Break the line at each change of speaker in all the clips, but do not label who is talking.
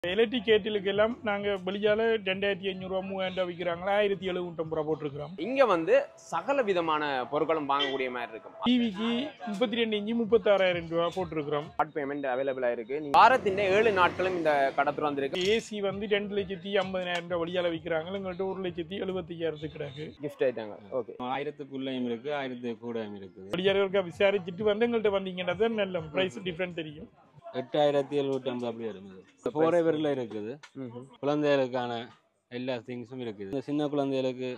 Electric கேட்டிலுக்கு எல்லாம் நாங்கள் வெளியால் ரெண்டாயிரத்தி ஐநூறுரூவா மூவாயிரம் ரூபா விற்கிறாங்களா ஆயிரத்தி எழுபத்தொம்பது ரூபா போட்டிருக்கிறோம்
இங்க வந்து சகல விதமான பொருட்களும் வாங்கக்கூடிய மாதிரி இருக்கும்
டிவிக்கு முப்பத்தி ரெண்டு இன்ச்சு முப்பத்தாறாயிரம் ரூபா போட்டிருக்கிறோம்
ஸ்மார்ட் பேமெண்ட் அவைலபிளா இருக்கு நீங்க வாரத்தின் ஏழு நாட்களும் இந்த கடை திறந்திருக்கு
ஏசி வந்து ரெண்டு லட்சத்தி ஐம்பதாயிரம் ரூபா வெளியால் விற்கிறாங்க எங்கள்கிட்ட ஒரு லட்சத்தி எழுபத்தையாயிரத்துக்கு கிடக்கு
கிஃப்ட் ஐட்டங்க ஓகே
ஆயிரத்துக்குள்ளேயும் இருக்கு ஆயிரத்து கூடயும் இருக்குது
வெளியாளர்களுக்கு விசாரிச்சுட்டு வந்து எங்கள்கிட்ட வந்தீங்கன்னா தான் நல்ல ப்ரைஸ் டிஃப்ரெண்ட் தெரியும்
எட்டாயிரத்தி எழுநூற்றி ஐம்பது அப்படி இருக்குது ஃபோர் எவரில் இருக்குது குழந்தைகளுக்கான எல்லா திங்ஸும் இருக்குது இந்த சின்ன குழந்தைகளுக்கு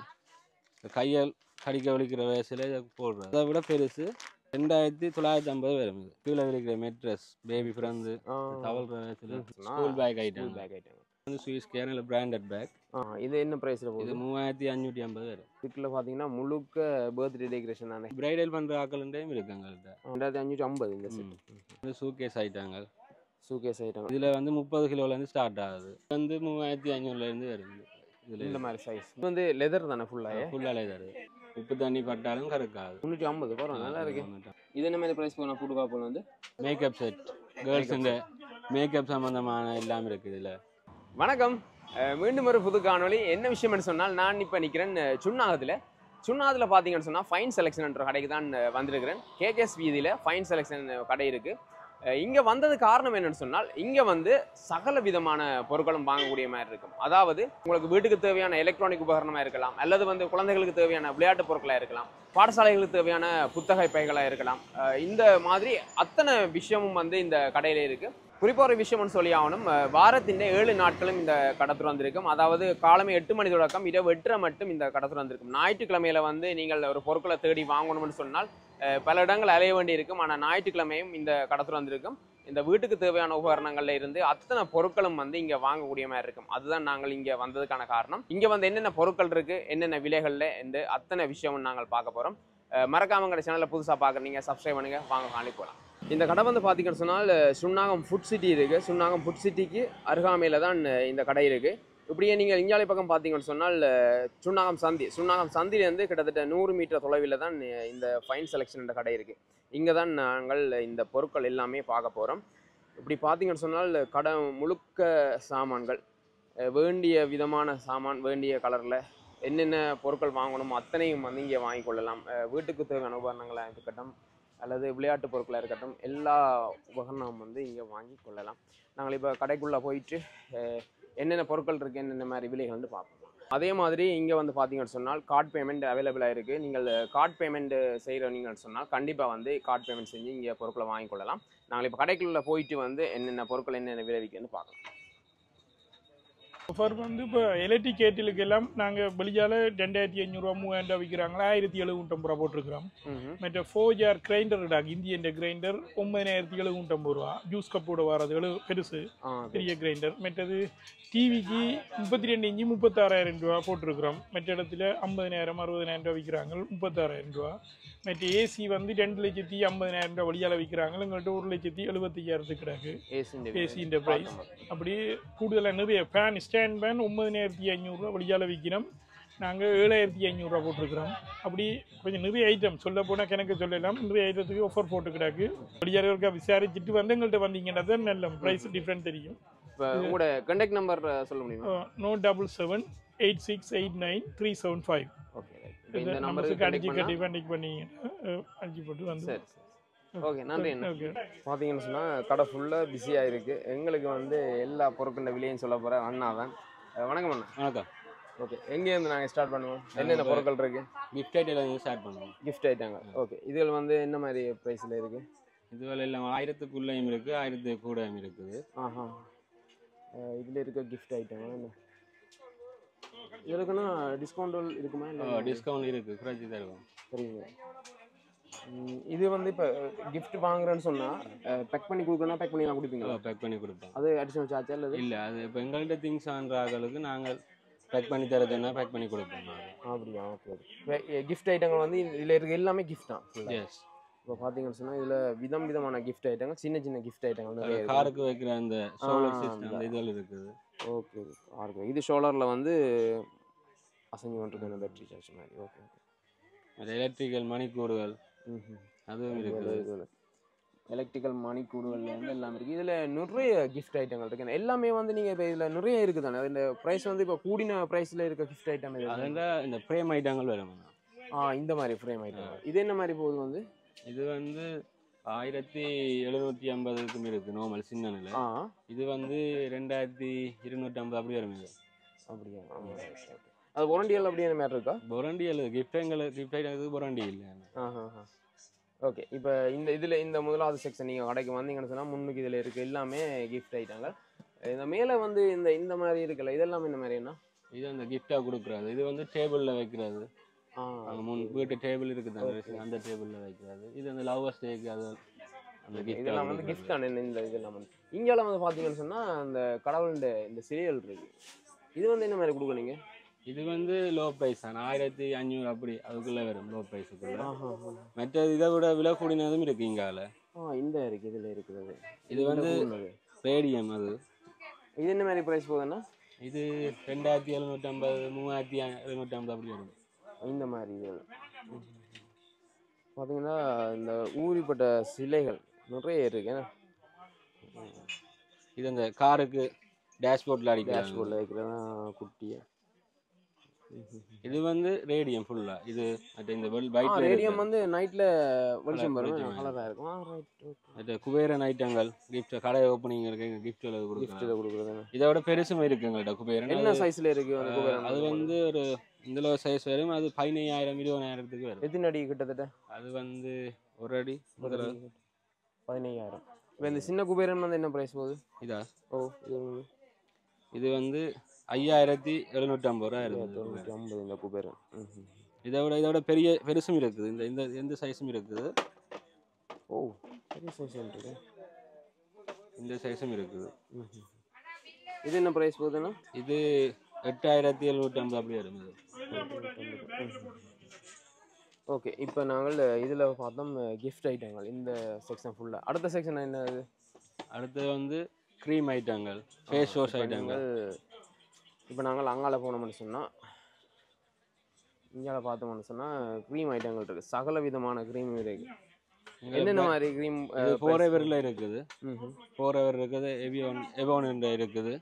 கையால் கடிக்க வலிக்கிற வயசுல இதை போடுறது அதை விட பெருசு ரெண்டாயிரத்தி தொள்ளாயிரத்தி ஐம்பது வரும் இது கீழே விரிக்கிற மெட்ரஸ் பேபி ஃப்ரெண்ட்ஸு தவழ்ற வயசுல school bag item
bag item
வந்து ஸ்வீஸ் கேர் இல்லை பிராண்டட் பேக்
இது என்ன பிரைஸ்ல
இது
போகுது
மூவாயிரத்தி அஞ்சூற்றி ஐம்பது வரும்
இதுக்குள்ள பாத்தீங்கன்னா முழுக்க பர்த்டே டெக்கரேஷன் தானே
பிரைடல் பண்ணுற ஆக்களுண்டையும் இருக்கு எங்கள்கிட்ட
ரெண்டாயிரத்தி அஞ்சூற்றி ஐம்பது இந்த
ம்.
செட்
இது சூகேஸ் ஐட்டங்கள்
சூகேஸ் ஐட்டம்
இதில் வந்து முப்பது கிலோலேருந்து ஸ்டார்ட் ஆகுது இது வந்து மூவாயிரத்தி ஐநூறுலேருந்து வருது இதில்
இந்த மாதிரி சைஸ் இது வந்து லெதர் தானே ஃபுல்லாக
ஃபுல்லாலே தருது உப்பு தண்ணி பட்டாலும் கறக்காது
முந்நூற்றி ஐம்பது பரவாயில்ல நல்லா இருக்கு இது என்ன மாதிரி ப்ரைஸ் போனால் ஃபுட்டு காப்போல் வந்து
மேக்கப் செட் கேர்ள்ஸுங்க மேக்கப் சம்மந்தமான எல்லாம் இருக்குது இதில்
வணக்கம் அஹ் மீண்டும் ஒரு புது காணொளி என்ன விஷயம்னு சொன்னால் நான் இப்போ நிற்கிறேன் சுண்ணாகத்தில் சுண்ணாகத்தில் பார்த்தீங்கன்னு சொன்னால் ஃபைன் செலெக்ஷன்ன்ற கடைக்கு தான் அஹ், வந்திருக்கிறேன் கேகேஎஸ் வீதியில் ஃபைன் செலெக்ஷன் கடை இருக்குது இங்கே வந்தது காரணம் என்னன்னு சொன்னால் இங்கே வந்து சகல விதமான பொருட்களும் வாங்கக்கூடிய மாதிரி இருக்கும் அதாவது உங்களுக்கு வீட்டுக்கு தேவையான எலக்ட்ரானிக் உபகரணமாக இருக்கலாம் அல்லது வந்து குழந்தைகளுக்கு தேவையான விளையாட்டு பொருட்களாக இருக்கலாம் பாடசாலைகளுக்கு தேவையான புத்தக பைகளாக இருக்கலாம் அஹ், இந்த மாதிரி அத்தனை விஷயமும் வந்து இந்த கடையில் இருக்குது குறிப்பாக ஒரு விஷயம்னு சொல்லி ஆகணும் அஹ் வாரத்தின் ஏழு நாட்களும் இந்த கடை திறந்திருக்கும் அதாவது காலமே எட்டு மணி தொடக்கம் இரவு எட்டரை மட்டும் இந்த கடை திறந்திருக்கும் ஞாயிற்றுக்கிழமையில வந்து நீங்கள் ஒரு பொருட்களை தேடி வாங்கணும்னு சொன்னால் அஹ் பல இடங்கள் அலைய வேண்டி இருக்கும் ஆனால் ஞாயிற்றுக்கிழமையும் இந்த கடை திறந்திருக்கும் இந்த வீட்டுக்கு தேவையான உபகரணங்கள்ல இருந்து அத்தனை பொருட்களும் வந்து இங்க வாங்கக்கூடிய மாதிரி இருக்கும் அதுதான் நாங்கள் இங்க வந்ததுக்கான காரணம் இங்க வந்து என்னென்ன பொருட்கள் இருக்கு என்னென்ன விலைகள்ல இந்த அத்தனை விஷயமும் நாங்கள் பார்க்க போறோம் அஹ் மறக்காம எங்க சேனலை புதுசா பார்க்குறீங்க சப்ஸ்கிரைப் பண்ணுங்க வாங்க காணி போகலாம் இந்த கடை வந்து பார்த்தீங்கன்னு சொன்னால் சுண்ணாகம் ஃபுட் சிட்டி இருக்கு சுண்ணாகம் ஃபுட் சிட்டிக்கு அருகாமையில் தான் இந்த கடை இருக்கு இப்படியே நீங்கள் இஞ்சாலை பக்கம் பார்த்தீங்கன்னு சொன்னால் அஹ், சுண்ணாகம் சந்தி சுண்ணாகம் சந்திலேருந்து கிட்டத்தட்ட நூறு மீட்டர் தொலைவில் தான் அஹ், இந்த ஃபைன் செலெக்ஷன் என்ற கடை இருக்கு இங்கே தான் நாங்கள் இந்த பொருட்கள் எல்லாமே பார்க்க போகிறோம் இப்படி பார்த்தீங்கன்னு சொன்னால் கடை முழுக்க சாமான்கள் அஹ், வேண்டிய விதமான சாமான் வேண்டிய கலரில் என்னென்ன பொருட்கள் வாங்கணுமோ அத்தனையும் வந்து இங்கே வாங்கிக் கொள்ளலாம் அஹ், வீட்டுக்கு தேவையான உபகரணங்களாக இருக்கட்டும் அல்லது விளையாட்டு பொருட்களாக இருக்கட்டும் எல்லா உபகரணமும் வந்து இங்கே வாங்கி கொள்ளலாம் நாங்கள் இப்போ கடைக்குள்ளே போயிட்டு அஹ், என்னென்ன பொருட்கள் இருக்குது என்னென்ன மாதிரி விலைகள் வந்து பார்ப்போம் அதே மாதிரி இங்கே வந்து பார்த்தீங்கன்னு சொன்னால் கார்ட் பேமெண்ட் அவைலபிளாக இருக்குது நீங்கள் கார்ட் பேமெண்ட் செய்கிறீங்கன்னு சொன்னால் கண்டிப்பாக வந்து கார்ட் பேமெண்ட் செஞ்சு இங்கே பொருட்களை வாங்கி கொள்ளலாம் நாங்கள் இப்போ கடைக்குள்ளே போயிட்டு வந்து என்னென்ன பொருட்கள் என்னென்ன விலை விற்குன்னு பார்க்கலாம்
ஆஃபர் வந்து இப்போ எலக்ட்ரிக் கேட்டிலுக்கு எல்லாம் நாங்கள் வெளியால் ரெண்டாயிரத்தி ஐநூறுரூவா மூவாயிரம் ரூபா விற்கிறாங்களா ஆயிரத்தி எழுபத்தொம்பது ரூபா போட்டிருக்கிறோம்
ம்ஹும்.
மற்ற ஃபோர் ஜார் கிரைண்டர் இடாக்கு இந்தியன் கிரைண்டர் ஒன்பதாயிரத்தி எழுபத்தொம்பது ரூபா ஜூஸ் கப்போட வரது எழு பெருசு
ஆ
பெரிய கிரைண்டர் மற்றது டிவிக்கு முப்பத்தி ரெண்டு இன்ச்சு முப்பத்தாறாயிரம் ரூபா போட்டிருக்கிறோம் மற்ற இடத்துல ஐம்பதினாயிரம் அறுபதினாயிரம் ரூபா விற்கிறாங்க முப்பத்தாறாயிரம் ரூபா மற்ற ஏசி வந்து ரெண்டு லட்சத்தி ஐம்பதினாயிரம் ரூபா வழியால் விற்கிறாங்க எங்கள்கிட்ட ஒரு லட்சத்தி எழுபத்தையாயிரத்துக்கு கிடக்கு
ஏசி
ஏசின்ற ப்ரைஸ் அப்படி கூடுதலாக நிறைய ஃபேன் ஸ்டாண்ட் ஃபேன் ஒன்பதினாயிரத்தி ஐநூறுரூவா வழியால் விற்கிறோம் நாங்கள் ஏழாயிரத்தி ஐநூறுரூவா போட்டிருக்கிறோம் அப்படி கொஞ்சம் நிறைய ஐட்டம் சொல்ல போனால் கணக்கு சொல்லலாம் நிறைய ஐட்டத்துக்கு ஆஃபர் போட்டு கிடக்கு வழியாளர்களுக்கு விசாரிச்சுட்டு வந்து எங்கள்கிட்ட வந்தீங்கன்னா தான் நல்ல ப்ரைஸ் டிஃப்ரெண்ட் தெரியும்
இப்போ உங்களோட கண்டெக்ட் நம்பர் சொல்ல முடியுமா
no double seven eight six eight nine three seven five
okay இப்போ இந்த
இந்த
நம்பருக்கு
நம்பருக்கு அடிச்சு
கண்டெக்ட்
கட்டி கண்டிக் பண்ணீங்கன்னா அடிச்சு போட்டு வந்து
சரி சரி ஓகே நன்றி அண்ணா
ஓகே
பார்த்தீங்கன்னு சொன்னால் கடை ஃபுல்லாக பிஸியாக இருக்குது எங்களுக்கு வந்து எல்லா பொருட்கள விலையும் சொல்ல போகிற அண்ணா தான் அஹ் வணக்கம் அண்ணா
வணக்கம்
ஓகே எங்கேருந்து நாங்கள் ஸ்டார்ட் பண்ணுவோம் என்னென்ன பொருட்கள் இருக்குது
கிஃப்ட் ஐட்டம் ஸ்டார்ட் பண்ணுவோம்
கிஃப்ட் ஐட்டங்க ஓகே இதில் வந்து என்ன மாதிரி ப்ரைஸில் இருக்குது
இதுவரை எல்லாம் ஆயிரத்துக்குள்ளேயும் இருக்குது ஆயிரத்து கூடயும் இருக்குது
ஆஹா இதில் இருக்க கிஃப்ட் ஐட்டம் என்ன இதுக்குன்னா டிஸ்கவுண்ட் இருக்குமா இல்லை
டிஸ்கவுண்ட் இருக்குது குறைச்சி தருவோம்
சரிங்க ம், இது வந்து இப்போ gift வாங்குறேன்னு சொன்னால் பேக் பண்ணி கொடுக்கணும் பேக் பண்ணி நான் கொடுப்பீங்களா
பேக் பண்ணி கொடுப்போம்
அது அடிஷனல் சார்ஜ் அல்லது
இல்லை அது இப்போ எங்கள்கிட்ட திங்ஸ் ஆன்ற ஆக்களுக்கு நாங்கள் பேக் பண்ணி தர சொன்னா பேக் பண்ணி கொடுப்போம் நாங்கள்
அப்படியா ஓகே ஓகே கிஃப்ட் ஐட்டங்கள் வந்து இதில் இருக்க எல்லாமே கிஃப்ட் தான்
எஸ்
இப்போ பார்த்தீங்கன்னு சொன்னால் இதில் விதம் விதமான கிஃப்ட் ஐட்டங்கள் சின்ன சின்ன கிஃப்ட் ஐட்டங்கள் நிறைய இருக்கு.
காருக்கு வைக்கிற அந்த சோலார்
ஆ,
சிஸ்டம்
அந்த-
அந்த இதெல்லாம் இருக்குது
ஓகே ஓகே இது ஷோலரில் வந்து அசைஞ்சு கொண்டிருக்க பேட்டரி சார்ஜ் மாதிரி ஓகே ஓகே
அது எலக்ட்ரிக்கல் மணிக்கூறுகள்
ம்
அதுவும் இருக்குது
எலக்ட்ரிக்கல் மணிக்கூடுகள்லேருந்து எல்லாம் இருக்குது இதில் நிறைய கிஃப்ட் ஐட்டங்கள் இருக்கு எல்லாமே வந்து நீங்கள் இப்போ இதில் நிறைய இருக்குது தானே இந்த ப்ரைஸ் வந்து இப்போ கூடின ப்ரைஸில் இருக்க கிஃப்ட் ஐட்டம் இது
அதில் இந்த ஃப்ரேம் ஐட்டங்கள் வரும்
ஆ இந்த மாதிரி ஃப்ரேம் ஐட்டம் இது என்ன மாதிரி போகுது வந்து
இது வந்து ஆயிரத்தி எழுநூற்றி ஐம்பதுக்கும் இருக்குது நார்மல் சின்ன நிலை
ஆ
இது வந்து ரெண்டாயிரத்தி இருநூற்றி ஐம்பது அப்படி வரும் இது
அப்படியா ஆ, okay, okay. அது வாரண்டியல் அப்படி என்ன மாதிரி இருக்கா
பொரண்டி அல்லது கிஃப்ட் எங்களை கிஃப்ட் ஐட்டத்துக்கு பொரண்டி இல்லை
ஓகே இப்போ இந்த இதில் இந்த முதலாவது செக்ஷன் நீங்கள் கடைக்கு வந்தீங்கன்னு சொன்னால் முன்னுக்கு இதில் இருக்குது எல்லாமே கிஃப்ட் ஐட்டங்கள் இந்த மேலே வந்து இந்த இந்த மாதிரி இருக்குல்ல இதெல்லாம் இந்த மாதிரி என்ன
இது அந்த கிஃப்டாக கொடுக்குறது இது வந்து டேபிளில் வைக்கிறது
ஆ
அங்கே முன் வீட்டு டேபிள் இருக்குது அந்த அந்த டேபிளில் வைக்கிறது இது அந்த லவ்வர்ஸ் டேக்கு அது அந்த
Okay,
gift ஆ
இதெல்லாம் வந்து
கொடுக்கறது.
கிஃப்ட் தானே இந்த இதெல்லாம் வந்து இங்கெல்லாம் வந்து பார்த்தீங்கன்னு சொன்னால் அந்த கடவுளுடைய இந்த சிறியல் இருக்கு இது வந்து என்ன மாதிரி கொடுக்குறீங்க
இது வந்து லோ ப்ரைஸ் தான் ஆயிரத்தி அஞ்சூறு அப்படி அதுக்குள்ளே வரும் லோ ப்ரைஸுக்குள்ள மற்ற இதை விட விலை கூடினதும் இருக்கு இங்கால
ஆ இந்த இருக்கு இதில் இருக்குது
இது வந்து ரேடியம் அது
இது என்ன மாதிரி ப்ரைஸ் போகுதுன்னா
இது ரெண்டாயிரத்தி எழுநூற்றம்பது மூவாயிரத்தி எழுநூற்றம்பது அப்படி வரும்
இந்த மாதிரி இது பார்த்தீங்கன்னா இந்த ஊறிப்பட்ட சிலைகள் நிறைய இருக்கு ஏன்னா
இது அந்த காருக்கு டேஷ்போர்டில் அடிக்கிறது
டேஷ்போர்டில் வைக்கிறதா குட்டியா
இது வந்து ரேடியம் ஃபுல்லா இது மற்ற இந்த
ஆ
வைட்
ரேடியம் வந்து நைட்டில் வெளிச்சம் வரும்
வெளிச்சம்
கலராக இருக்கும் ஆ ரைட் ஓகே
மற்ற குபேரன் ஐட்டங்கள் கிஃப்ட் கடை ஓப்பனிங் இருக்கு கிஃப்ட் கொடுக்குறாங்க
கிஃப்ட்டில் கொடுக்குறது
இதை விட பெருசும் இருக்கு எங்கள்கிட்ட குபேரன்
என்ன
அது-
சைஸில் இருக்கு அந்த குபேரன்
அது வந்து ஒரு இந்த சைஸ் வரும் அது பதினையாயிரம் இருபதாயிரத்துக்கு வரும்
எத்தனை அடி கிட்டத்தட்ட
அது வந்து ஒரு அடி முதல்ல
பதினையாயிரம் இப்போ இந்த சின்ன குபேரன் வந்து என்ன ப்ரைஸ் போகுது
இதா
ஓ இது வந்து
இது வந்து ஐயாயிரத்தி எழுநூற்றம்பது ரூபா இருக்குது
தொண்ணூற்றி ஐம்பது இந்த குபேரன் ம்ஹும்.
இதை விட இதை விட பெரிய பெருசும் இருக்குது இந்த இந்த எந்த சைஸும் இருக்குது
ஓ பெரிய சைஸ் இருக்கு
இந்த சைஸும் இருக்குது
ம்ஹும். இது என்ன ப்ரைஸ் போகுதுன்னா
இது எட்டாயிரத்தி எழுநூற்றம்பது அப்படி வரும் இது
ஓகே இப்போ நாங்கள் இதில் பார்த்தோம் கிஃப்ட் ஐட்டங்கள் இந்த செக்ஷன் ஃபுல்லாக அடுத்த செக்ஷன் என்னது
அடுத்து வந்து க்ரீம் ஐட்டங்கள் ஃபேஸ் வாஷ் ஐட்டங்கள்
இப்போ நாங்கள் அங்கால போனோம்னு சொன்னால் இங்கால பார்த்தோம்னு சொன்னால் க்ரீம் ஐட்டங்கள் இருக்குது சகல விதமான க்ரீம் இருக்குது என்னென்ன மாதிரி க்ரீம்
இது ஃபோர் எவரில் இருக்குது
ம்
ஃபோர் எவர் இருக்குது எவியோன் எவோன் என்ற இருக்குது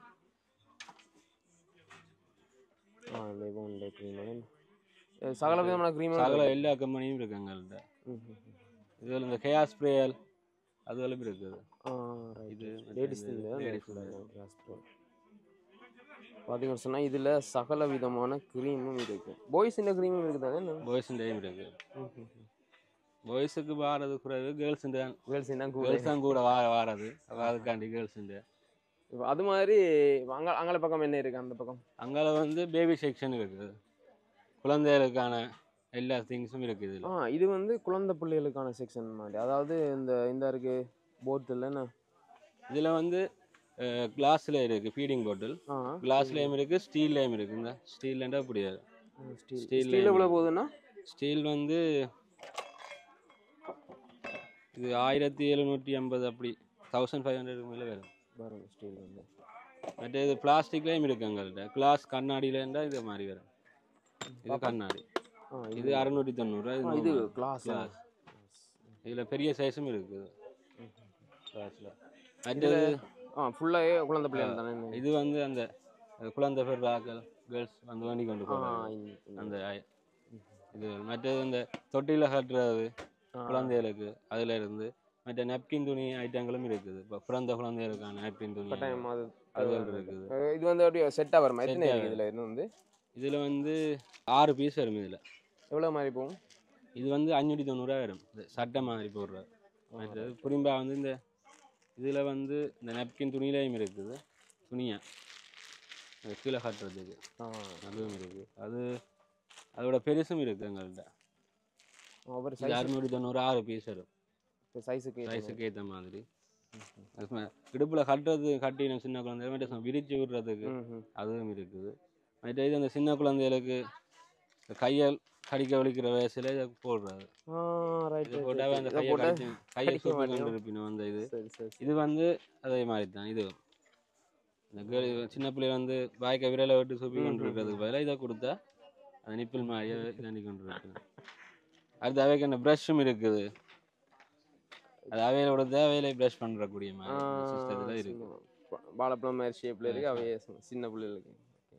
ஆ லெவன் டே க்ரீம் சகல விதமான க்ரீம்
சகல எல்லா கம்பெனியும் இருக்கு எங்கள்கிட்ட இதில் இந்த ஹேர் ஸ்ப்ரேயல் அதுகளும் இருக்குது
ஆ ரைட்
இது
லேடிஸ்
ladies
பார்த்தீங்கன்னு சொன்னால் இதில் சகல விதமான க்ரீமும் இருக்குது பாய்ஸ் இந்த க்ரீமும் இருக்குதானே
பாய்ஸ் டைம் இருக்கு பாய்ஸுக்கு வாரது குறைவு கேர்ள்ஸ் தான்
கேர்ள்ஸ் தான்
கேர்ள்ஸ் தான் கூட வார வாரது அப்ப அதுக்காண்டி கேர்ள்ஸ்
இப்போ அது மாதிரி அங்க அங்கால பக்கம் என்ன இருக்குது அந்த பக்கம்
அங்கால வந்து பேபி செக்ஷன் இருக்குது குழந்தைகளுக்கான எல்லா திங்ஸும் இருக்குது
ஆ
இதில்
இது வந்து குழந்தை பிள்ளைகளுக்கான செக்ஷன் மாதிரி அதாவது இந்த இந்த இருக்கு போட்டில் என்ன
இதில் வந்து கிளாஸில் இருக்குது ஃபீடிங் பாட்டில்
ஆ
கிளாஸ்லேயும் இருக்குது ஸ்டீல்லையும் இருக்குது இந்த ஸ்டீல்லேண்டா முடியாது
ஸ்டீல்
steel
ஸ்டீல் எவ்வளோ போகுதுன்னா
ஸ்டீல் வந்து இது ஆயிரத்தி எழுநூற்றி ஐம்பது அப்படி தௌசண்ட் ஃபைவ் ஹண்ட்ரட் மேலே வரும்
பாருங்க ஸ்டீல் வந்து
மற்ற இது பிளாஸ்டிக்லேயும் இருக்கு எங்கள்கிட்ட கிளாஸ் கண்ணாடியிலேருந்தா இது மாதிரி வரும் இது கண்ணாடி
ஆ
இது அறுநூற்றி தொண்ணூறுரூவா
ஆ, இது
இது
கிளாஸ்
கிளாஸ் இதில் பெரிய சைஸும் இருக்குது கிளாஸில் மற்ற
இதுல ஆ ஃபுல்லாகவே குழந்தை பிள்ளைகள் தானே இந்த-
இது வந்து அந்த அஹ், குழந்தை பெறாக்கள் கேர்ள்ஸ் வந்து வண்டி கொண்டு
ஆ
போகிறாங்க
இந்த- இந்த-
அந்த ஐ- இது மற்றது இந்த தொட்டியில் கட்டுறது
ஆ.
குழந்தைகளுக்கு அதுல இருந்து மற்ற நெப்கின் துணி ஐட்டங்களும் இருக்குது இப்போ பிறந்த குழந்தைகளுக்கான நெப்கின் துணி
கட்டாயம் அது
அதுகள் இருக்குது
அஹ் இது வந்து அப்படியே செட்டாக வருமா எத்தனை
Set ஆ
இருக்குது இதில் இது வந்து
இதுல வந்து ஆறு பீஸ் வரும் இதுல
எவ்வளோ மாதிரி போகும்
இது வந்து அஞ்சூற்றி தொண்ணூறுரூவா வரும் இது சட்டை மாதிரி போடுற மற்றது புரிம்பா வந்து இந்த இதுல வந்து இந்த நெப்கின் துணியிலையும் இருக்குது துணியா அது கீழே கட்டுறதுக்கு
ஆ
அதுவும் இருக்குது அது அதோட பெருசும் இருக்குது எங்கள்கிட்ட
ஒவ்வொரு
இது
சைஸ்
அறுநூற்றி தொண்ணூறு ஆறு பீஸ் வரும்
சைஸுக்கு
சைஸுக்கு ஏற்ற மாதிரி அது சும்மா இடுப்புல கட்டுறது கட்டின சின்ன குழந்தை மட்டும் சும்மா விரிச்சு விடுறதுக்கு
ம் ம்
அதுவும் இருக்குது மற்ற இது அந்த சின்ன குழந்தைகளுக்கு இந்த கையால் கடிக்க வலிக்கிற வயசுல இதை போடுறது
ஆ ரைட்
இது போட்டாவே அந்த கையை கடிச்சு கையை
கடிக்க
சுற்றி
மாட்டேன்.
கொண்டு இருப்பினோம் அந்த இது
சரி சரி
இது வந்து அதே மாதிரி தான் இது இந்த கேர்ள் சின்ன பிள்ளை வந்து வாய்க்க விரலை விட்டு சூப்பி கொண்டு இருக்கிறதுக்கு பதிலாக இதை கொடுத்தா அது நிப்பிள் மாதிரியே இதாண்டி கொண்டு இருக்கு அடுத்து அவைக்கு அந்த ப்ரஷ்ஷும் இருக்குது அது அவையில கொடுத்து அவையில ப்ரஷ் பண்ணுறக்கூடிய மாதிரி சிஸ்டத்தில் இருக்கு
பா- வாழைப்பழம் மாதிரி ஷேப்ல இருக்கு அவையே சி- சின்ன பிள்ளைகளுக்கு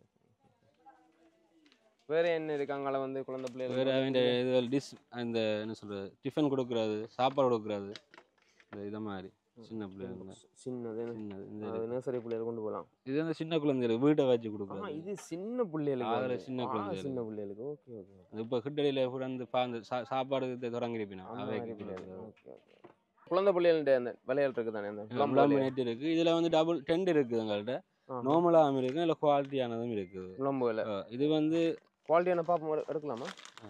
வேற என்ன இருக்கு அங்கால வந்து குழந்தை
வேறு
பிள்ளைகளுக்கு
அவன் இது டிஸ் அந்த என்ன சொல்கிறது டிஃபன் கொடுக்குறது சாப்பாடு கொடுக்குறது இந்த இதை மாதிரி சின்ன பிள்ளைங்க
சின்னது
சின்னது இந்த
அது நர்சரி பிள்ளைகள் கொண்டு போகலாம்
இது வந்து சின்ன குழந்தைகளுக்கு வீட்டை வச்சு
ஆ
கொடுக்குறது
இது சின்ன பிள்ளைகளுக்கு
அதுல
வந்து.
சின்ன
ஆ,
குழந்தைகளுக்கு.
சின்ன பிள்ளைகளுக்கு ஓகே ஓகே
அது இப்போ கிட்டடியில் கூட அந்த பா அந்த சா சாப்பாடு தொடங்கிருப்பினா
அந்த
அவைக்கு
மாதிரி பிள்ளைகள்
கொடுக்குறது
ஓகே ஓகே குழந்தை பிள்ளைகள்ட்ட அந்த விளையாட்டு இருக்கு தானே அந்த plum
முலாம்
விளையாட்டு.
நெட் இருக்கு இதுல வந்து டபுள் டென்ட் இருக்குது எங்கள்கிட்ட
ஆஹா.
நார்மலாகவும் இருக்கு இல்லை குவாலிட்டியானதும் இருக்குது
விளம்பு விலை
ஆ, இது வந்து
குவாலிட்டியான பாப்போம் எடு- எடுக்கலாமா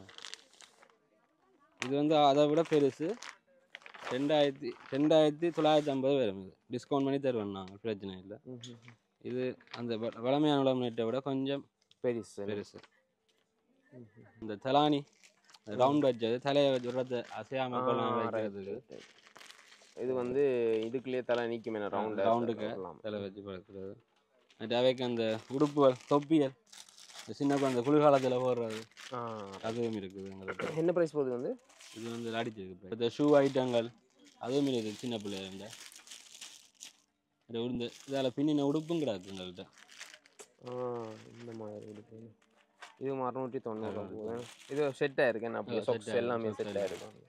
இது வந்து அதை விட பெருசு ரெண்டாயிரத்தி ரெண்டாயிரத்தி தொள்ளாயிரத்தி ஐம்பது வரும் இது டிஸ்கவுண்ட் பண்ணி தருவோம் நாங்கள் பிரச்சனை இல்லை இது அந்த வ- வளமையான உளம் நெட்டை விட கொஞ்சம்
பெருசு
பெருசு இந்த தலானி ரவுண்ட் வச்சது தலையை வச்சு விடுறது அசையாம
ஆ,
கொள்ளாம
right,
வைக்கிறதுக்கு
right, right. இது வந்து இதுக்குள்ளேயே தலை நீக்குமே ரவுண்ட்
ரவுண்டுக்கு தலை வச்சு பழக்கிறது மற்ற அவைக்கு அந்த உடுப்புகள் தொப்பியல் இந்த சின்ன குழந்தை குளிர்காலத்தில் போடுறது அதுவும் இருக்குது எங்களுக்கு
என்ன பிரைஸ் போகுது வந்து
இது வந்து அடிச்சிருக்கு இந்த ஷூ ஐட்டங்கள் அதுவும் இருக்குது சின்ன பிள்ளைங்க இந்த உடுந்த இதால் பின்னின உடுப்பும் கிடக்கு எங்கள்கிட்ட
ஆ, இந்த மாதிரி இருக்கு இது அறுநூற்றி தொண்ணூறு போகுது இது செட் ஆயிருக்கு என்ன அப்படியே
ஆ, set
சொக்ஸ்
ஆயிருக்கு,
எல்லாமே
socks
செட்
எல்லாம்.
ஆயிருக்கு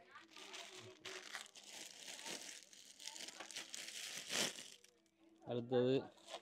அடுத்தது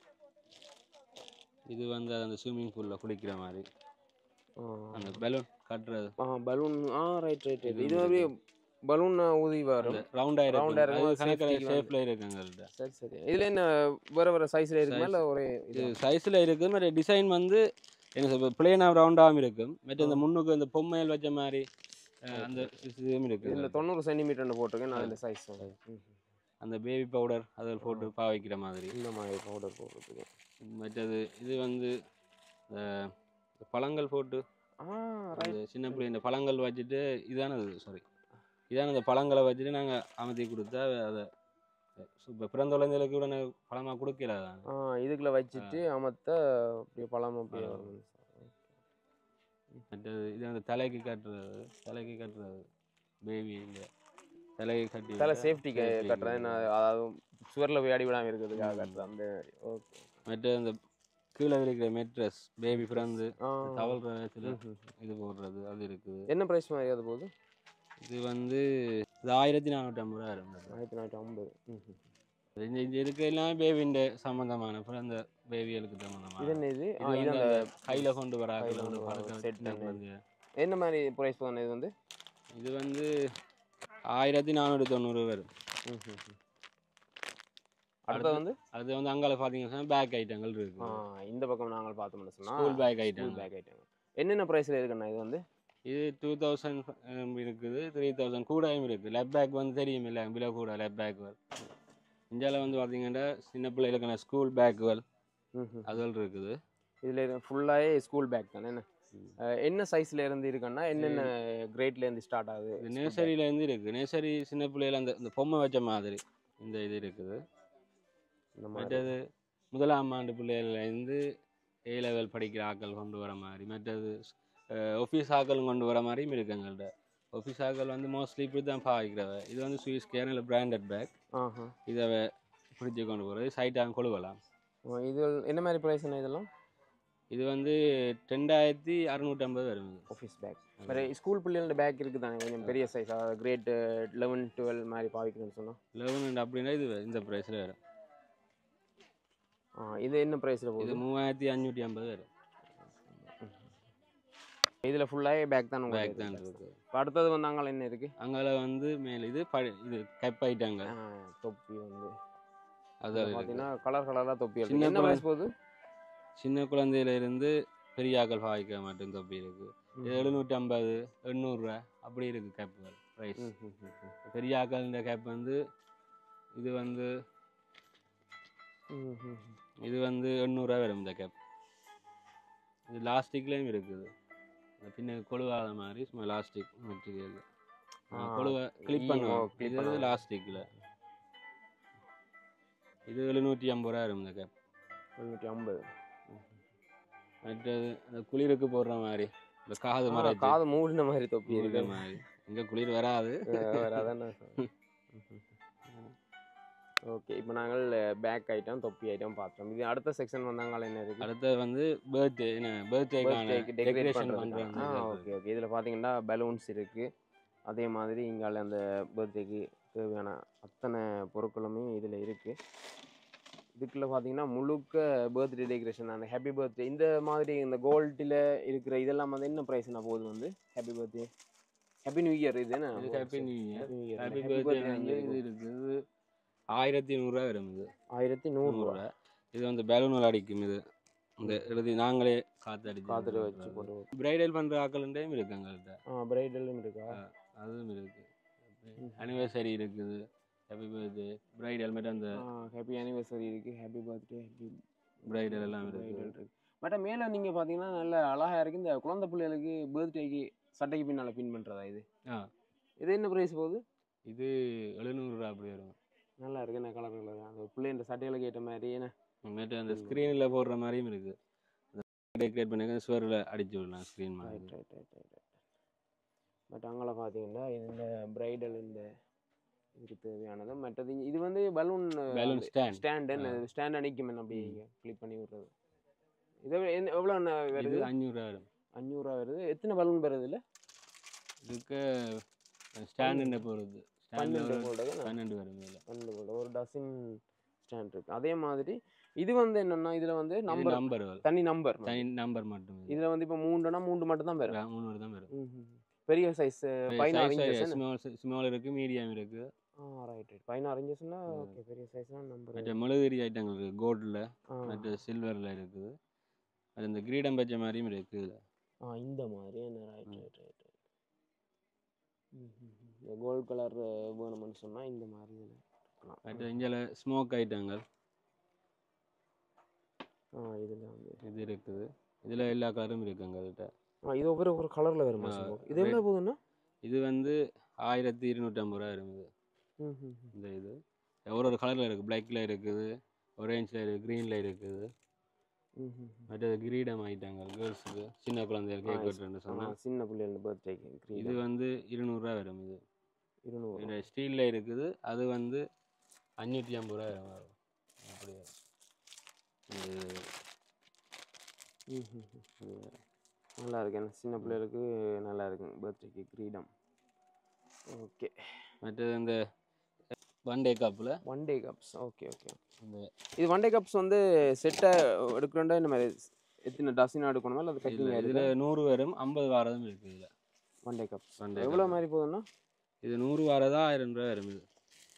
இது வந்து அந்த ஸ்விம்மிங் பூலில் குளிக்கிற மாதிரி அந்த பலூன் கட்டுறது
ஆ பலூன் ஆ ரைட் ரைட் ரைட்
இது
இது அப்படியே பலூன் ஊதி வரும்
ரவுண்டாக
Round ஆ இருக்கும்,
இருக்கு கணக்கில்
safety க்கு
ஷேப்பில் இருக்கு எங்கள்கிட்ட
சரி சரி இதுல என்ன வேற வேற சைஸ்ல இருக்குமா இல்ல ஒரே
இது சைஸில் இருக்குது மற்ற டிசைன் வந்து என்ன சொல்றது பிளேனாக ரவுண்டாகவும் இருக்கும் மற்ற இந்த முன்னுக்கு இந்த பொம்மையில் வச்ச மாதிரி அஹ், அந்த இதுவும் இருக்குது
இதுல தொண்ணூறு சென்டிமீட்டர்னு போட்டிருக்கேன் நான் இந்த சைஸ்
அந்த பேபி பவுடர் அதில் போட்டு பாவிக்கிற மாதிரி
இந்த மாதிரி பவுடர் போடுறதுக்கு
மற்றது இது வந்து அஹ், இந்த பழங்கள் போட்டு
ஆ ரைட்
அந்த சின்ன பிள்ளை இந்த பழங்கள் வச்சுட்டு இதானது சாரி இதான இந்த பழங்களை வச்சுட்டு நாங்கள் அமர்த்தி கொடுத்தா அதை இப்போ பிறந்த குழந்தைகளுக்கு கூட நான் பழமாக கொடுக்கல அதான்.
ஆ இதுக்குள்ள வச்சுட்டு அமத்த அப்படியே பழம் அப்படியே
ஆ.
வரும்
மற்றது இது அந்த தலைக்கு கட்டுறது தலைக்கு கட்டுறது பேபி இந்த தலைக்கு கட்டி
தலை
விட்டா
சேஃப்டிக்கு
safety க்கு
கட்டுறது நான் அதாவது சுவரில் போய் அடி விடாம இருக்கிறதுக்காக கட்டுறது அந்த ஓகே
மற்ற அந்த கீழே இருக்கிற மெட்ரஸ் பேபி பிறந்து
ஆ
தவழ்ற வயசுல
ம்ஹும்.
இது போடுறது அது இருக்குது
என்ன ப்ரைஸ் மாதிரி அது போகுது
இது வந்து இது ஆயிரத்தி நானூற்றி ஐம்பது ரூபா இருந்தது
ஆயிரத்தி தொள்ளாயிரத்தி ஐம்பது
இந்த இந்த இருக்கிற எல்லாமே பேபின்ற சம்மந்தமான பிறந்த பேபிகளுக்கு சம்மந்தமான
இது என்ன இது
இது
ஆ, இது
வந்து
அந்த
அந்த கையில கொண்டு வர
கையில
ஆட்கள் வந்து
கொண்டு வர
பழக்க
set
சின்ன
பண்ணி.
குழந்தைய.
என்ன மாதிரி ப்ரைஸ் போகுது இது வந்து
இது வந்து ஆயிரத்தி நானூற்றி தொண்ணூறு வரும்
அடுத்தது வந்து
அது வந்து அங்கால பார்த்தீங்கன்னா பேக் ஐட்டங்கள் இருக்கு
ஆ, இந்த பக்கம் நாங்கள் பார்த்தோம்னு சொன்னா
school bag
school
item
bag item என்னென்ன ப்ரைஸில் இருக்குண்ணா இது வந்து
இது டூ தௌசண்ட் இருக்குது த்ரீ தௌசண்ட் கூடயும் இருக்குது லெப் பேக் வந்து தெரியும் இல்லை விலை கூட லெப் பேக்குகள் இந்தியாவில் வந்து பார்த்தீங்கன்னா சின்ன பிள்ளைகளுக்கான ஸ்கூல் பேக்குகள் அதுகள் இருக்குது
இதில் ஃபுல்லாகவே ஸ்கூல் பேக் தானே என்ன அஹ், என்ன சைஸ்ல இருந்து இருக்குன்னா என்னென்ன கிரேட்ல இருந்து ஸ்டார்ட் ஆகுது
இது நேசரியிலேருந்து இருக்குது நேசரி சின்ன பிள்ளைகள் அந்த இந்த பொம்மை வச்ச மாதிரி இந்த இது இருக்குது
இந்த மாதிரி
மற்றது முதலாம் ஆண்டு பிள்ளைகள்லேருந்து ஏ லெவல் படிக்கிற ஆட்கள் கொண்டு வர மாதிரி மற்றது ஆஃபீஸ் ஆட்களும் கொண்டு வர மாதிரியும் இருக்கு எங்கள்கிட்ட ஆஃபீஸ் ஆட்கள் வந்து மோஸ்ட்லி இப்படி தான் பாவிக்கிறவ இது வந்து சுவிஸ் கேனில் பிராண்டட் பேக்
ஆஹா
இதை பிடிச்சி கொண்டு போகிறது சைட்டாக கொழுவலாம்
ஓ, இது என்ன மாதிரி ப்ரைஸ்ண்ணா இதெல்லாம்
இது வந்து ரெண்டாயிரத்தி அறுநூற்றம்பது வரும் இது.
ஆஃபீஸ் பேக் வேறு ஸ்கூல் பிள்ளைகளோட பேக் இருக்குது தானே கொஞ்சம் பெரிய சைஸ் அதாவது கிரேட் லெவன் டுவெல் மாதிரி பாவிக்கணும்னு சொன்னா
லெவன் அப்படின்னா இது இந்த ப்ரைஸில் வரும்
ஆ, இது என்ன ப்ரைஸில்
இது
போகுது
மூவாயிரத்தி அஞ்சூற்றி ஐம்பது வரும்
இதில் ஃபுல்லாகவே பேக் தான்
பேக்
உங்களுக்கு
தான்
இருக்கு.
இருக்குது
இப்ப அடுத்தது வந்து அங்கே என்ன இருக்கு
அங்கால வந்து மேலே இது ப இது கப் ஐட்டங்க
ஆ, தொப்பி வந்து
அது இருக்குது.
பார்த்தீங்கன்னா கலர் கலராக தொப்பி
சின்ன
இருக்கு என்ன
குழந்தை-
ப்ரைஸ் போகுது
சின்ன குழந்தையில இருந்து பெரிய ஆக்கள் பாவிக்க மாட்டேன் தொப்பி இருக்கு இது எழுநூற்றி ஐம்பது எண்ணூறுரூவா அப்படி இருக்கு கேப்புகள் ப்ரைஸ்
ம், ம், ம், ம்.
பெரிய ஆக்கள் இந்த கேப் வந்து இது வந்து
ம், ம், ம்.
இது வந்து எண்ணூறுரூவா வரும் இந்த கேப் இது லாஸ்டிக்லேயும் இருக்குது இந்த பின்ன கொழுவாத மாதிரி சும்மா லாஸ்டிக் மெட்டீரியல்
ஆ,
கொழுவை கிளிப்
ஈமோ
பண்ணுவோம்
clip
இது
பண்ணுவாங்க.
லாஸ்டிக்கில் இது எழுநூற்றி ஐம்பது ரூபா வரும் இந்த கேப்
எழுநூற்றி ஐம்பது
மற்றது அந்த குளிருக்கு போடுற மாதிரி இந்த காது
ஆ,
மறைச்சு
காது மூடின மாதிரி தொப்பி
இருக்கிற
இருக்கு
மாதிரி இங்கே குளிர் வராது
வேற அதான் நான் சொல்றேன். ஓகே இப்போ நாங்கள் பேக் ஐட்டம் தொப்பி ஐட்டம் பார்த்தோம் இது அடுத்த செக்ஷன் வந்தாங்களா என்ன இருக்கு
அடுத்து வந்து பர்த்டே என்ன பர்த்டேக்கான
பர்த்டேக்கு டெக்கரேட்
டெக்கரேஷன்
பண்ணுறது ஆ
பண்ணுறாங்க
ஓகே ஓகே இதில் பார்த்தீங்கன்னா பலூன்ஸ் இருக்குது அதே மாதிரி இங்கால அந்த பர்த்டேக்கு தேவையான அத்தனை பொருட்களுமே இதில் இருக்குது இதுக்குள்ள பார்த்தீங்கன்னா முழுக்க பர்த்டே டெக்கரேஷன் அந்த ஹாப்பி பர்த்டே இந்த மாதிரி இந்த கோல்டில் இருக்கிற இதெல்லாம் வந்து என்ன ப்ரைஸ்னா போகுது வந்து happy birthday happy new year இது என்ன
இது happy new year
New Year.
Happy
Happy
birthday
birthday
வந்து இது இருக்குது ஆயிரத்தி நூறுரூவா வரும் இது
ஆயிரத்தி நூறுரூவா
நூறுரூவா இது வந்து பலூன் அடிக்கும் இது இந்த எழுதி நாங்களே காத்தடிச்சு
காத்துட்டு வச்சு போட்டு
பிரைடல் பண்ணுற ஆக்கள்டையும் இருக்கு எங்கள்கிட்ட
ஆ பிரைடலும் இருக்கா
அதுவும் இருக்கு அனிவர்சரி இருக்குது ஹாப்பி பர்த்டே பிரைடல் மட்டும் அந்த
ஹாப்பி ஆனிவர்சரி இருக்குது ஹாப்பி பர்த்டே ஹாப்பி
பிரைடல் எல்லாம் இருக்கு
பிரைடல் இருக்கு பட் மேலே நீங்கள் பார்த்தீங்கன்னா நல்ல அழகா இருக்கு இந்த குழந்தை பிள்ளைகளுக்கு பர்த்டேக்கு சட்டைக்கு பின்னால் பின் பண்ணுறதா இது
ஆ.
இது என்ன ப்ரைஸ் போகுது
இது எழுநூறுரூவா அப்படி வரும்
நல்லா இருக்கு என்ன கலர் கலர் அந்த பிள்ளைன்ற சட்டைகளுக்கு ஏற்ற மாதிரி என்ன
மேட்டு அந்த ஸ்க்ரீனில் போடுற மாதிரியும் இருக்கு டெக்கரேட் பண்ணி சுவரில் அடிச்சு விடலாம் ஸ்க்ரீன் மாதிரி
right right right right right but அங்கே பார்த்தீங்கன்னா இது இந்த பிரைடல் இந்த இதுக்கு தேவையானது மற்றது இது வந்து பலூன்
பலூன் ஸ்டாண்ட்
ஸ்டாண்ட் என்ன ஸ்டாண்ட் அடிக்கும் என்ன அப்படி கிளிப் பண்ணி விடுறது இது என்ன- எவ்வளோ என்ன
இது
வருது
அஞ்சூறுரூவா வரும்
அஞ்சூறுரூவா வருது எத்தனை பலூன் வருது இல்லை
இதுக்கு ஸ்டாண்டு போகிறது
பன்னெண்டு
ஸ்டாண்டில்
போடுறது
பன்னெண்டு வரும் இதில்
பன்னெண்டு போடுறது ஒரு டசன் ஸ்டாண்ட் இருக்கு அதே மாதிரி இது வந்து என்னன்னா இதுல வந்து நம்பர்
நம்பர் வரும்
தனி நம்பர்
தனி நம்பர் மட்டும் இது.
இதுல வந்து இப்போ மூணுனா மூன்று மட்டும் தான் வரும்
மூணு தான் வரும்
ம்ஹும். பெரிய சைஸ் பதினாறு இன்ச்சஸ்
ஸ்மால் ஸ்மால் இருக்கு மீடியம் இருக்கு
ஆ ரைட் ரைட் பதினாறு இன்ச்சஸ்னா ஓகே பெரிய சைஸ்னா நம்பர்
மற்ற மெழுகுதிரி ஐட்டங்கள் இருக்கு கோல்டில் மற்ற சில்வரில் இருக்குது அது இந்த கிரீடம் பச்சை மாதிரியும் இருக்கு இதுல.
ஆ இந்த மாதிரி என்ன ரைட் ரைட் ரைட் ரைட் இந்த கோல்ட் கலர் வேணும்னு சொன்னா இந்த மாதிரி இதில் இருக்கலாம்
மற்ற இங்கே ஸ்மோக் ஐட்டங்கள்
ஆ இதுல வந்து
இது இருக்குது இதில் எல்லா கலரும் இருக்கு எங்கள்கிட்ட
ஆ இது ஒவ்வொரு ஒரு கலர்ல வருமா
ஆ,
smoke? இது எவ்வளோ போகுதுன்னா
இது வந்து ஆயிரத்தி இருநூற்றம்பது ரூபா இருக்குது
ம் ம்
இந்த இது ஒரு ஒரு கலரில் இருக்குது பிளாக்ல இருக்குது ஒரேஞ்சில் இருக்குது க்ரீனில் இருக்குது
ம் ம்
மற்றது கிரீடம் ஐட்டங்கள் கேர்ள்ஸுக்கு சின்ன குழந்தைகள் கேக் வெட்டுறேன்னு
ஆ
சொன்னால்
சின்ன பிள்ளைங்க பர்த்டேக்கு
இது
க்ரீன்
வந்து இருநூறுவா வரும் இது
இருநூறு
இந்த ஸ்டீலில் இருக்குது அது வந்து அஞ்சூற்றி ஐம்பது ரூபா வரும் வரும். அப்படி வரும். இது
ம் ம் ம். நல்லா இருக்கு எனக்கு சின்ன பிள்ளைகளுக்கு நல்லா இருக்கு பர்த்டேக்கு கிரீடம் ஓகே
மற்றது இந்த ஒன் டே கப்பில்
one day cups okay okay
இந்த
இது ஒன் டே கப்ஸ் வந்து செட்டை எடுக்கிறோண்டா இந்த மாதிரி எத்தனை டசின் எடுக்கணுமா இல்லை அது
இதில்
கட்டிங்
இதில் நூறு வரும் ஐம்பது வாரதும் இருக்குது இதில்
one day cups
one day
எவ்வளோ மாதிரி போகுதுன்னா
இது நூறு வாரதா ஆயிரம் ரூபா வரும் இது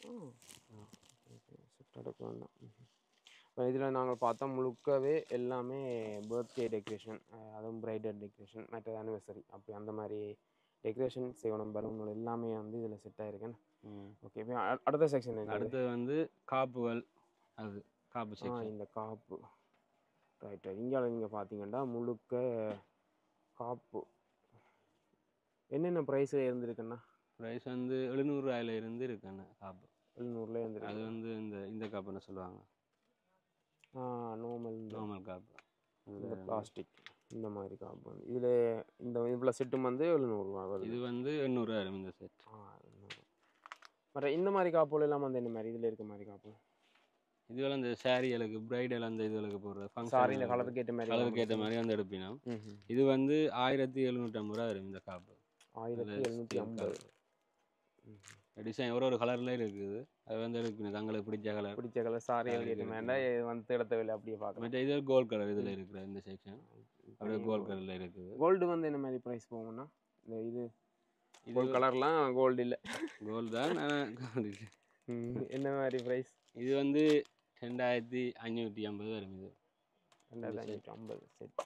செட் எடுக்க வேண்டாம் இப்போ இதில் நாங்கள் பார்த்தோம் முழுக்கவே எல்லாமே பர்த்டே டெக்கரேஷன் அதுவும் பிரைடல் டெக்கரேஷன் மற்றது அனிவர்சரி அப்படி அந்த மாதிரி டெக்கரேஷன் செய்யணும் பலூன்கள் எல்லாமே வந்து இதில் செட் ஆயிருக்கேன்
ம்.
ஓகே இப்போ அ- அடுத்த செக்ஷன் என்ன
அடுத்தது வந்து காப்புகள் அது காப்பு
ஆ
செக்ஷன்
இந்த காப்பு ரைட் ரைட் இங்கே நீங்கள் பார்த்தீங்கன்னா முழுக்க காப்பு என்னென்ன ப்ரைஸில் இருந்திருக்குண்ணா
ப்ரைஸ் வந்து எழுநூறுவாயில இருந்து இருக்கு அண்ணா காப்பு
எழுநூறுல
அது
இருந்திருக்கு
வந்து இந்த இந்த காப்புன்னு சொல்லுவாங்க
ஆ நார்மல் இந்த
நார்மல் காப்பு
இந்த பிளாஸ்டிக் இந்த மாதிரி காப்பு வந்து இதில் இந்த இவ்வளோ செட்டும் வந்து எழுநூறுவா வருது
இது வந்து எண்ணூறுவா வரும் இந்த செட்
ஆ எழுநூறு மற்ற இந்த மாதிரி காப்புகள் எல்லாம் வந்து என்ன மாதிரி இதில் இருக்க மாதிரி காப்பு
இதுவெல்லாம் இந்த சாரிகளுக்கு பிரைடல் அந்த இதுகளுக்கு போடுற
சாரி இந்த
ஃபங்க்ஷன்
கலருக்கு ஏற்ற மாதிரி
கலருக்கு ஏற்ற மாதிரி வந்து எடுப்பினோம்
ம் ம்.
இது வந்து ஆயிரத்தி எழுநூற்றம்பது ரூபா வரும் இந்த காப்பு
ஆயிரத்தி
இதுல
எழுநூற்றி
steel
ஐம்பது
காப்பு. டிசைன் ஒரு ஒரு கலர்ல இருக்குது அது வந்து எடுக்கணும் தங்களுக்கு பிடிச்ச கலர்
பிடிச்ச கலர் சாரிகளுக்கு ஏற்ற
இருக்கு.
மாதிரி இது வந்து இடத்த வேலை அப்படியே பார்க்கலாம்
மற்ற இது கோல்ட் கலர் இதுல இருக்கிற இந்த செக்ஷன் அப்படியே கோல்ட் கலர்ல இருக்குது
கோல்டு வந்து என்ன மாதிரி ப்ரைஸ் போகும்னா இந்த இது
இது
கோல்டு கலர்லாம் கோல்டு இல்லை
கோல்டு தான் ஆனா gold இல்ல.
என்ன மாதிரி ப்ரைஸ்
இது வந்து ரெண்டாயிரத்தி அஞ்சூற்றி ஐம்பது வரும் இது
ரெண்டாயிரத்தி அஞ்சூற்றி ஐம்பது செட்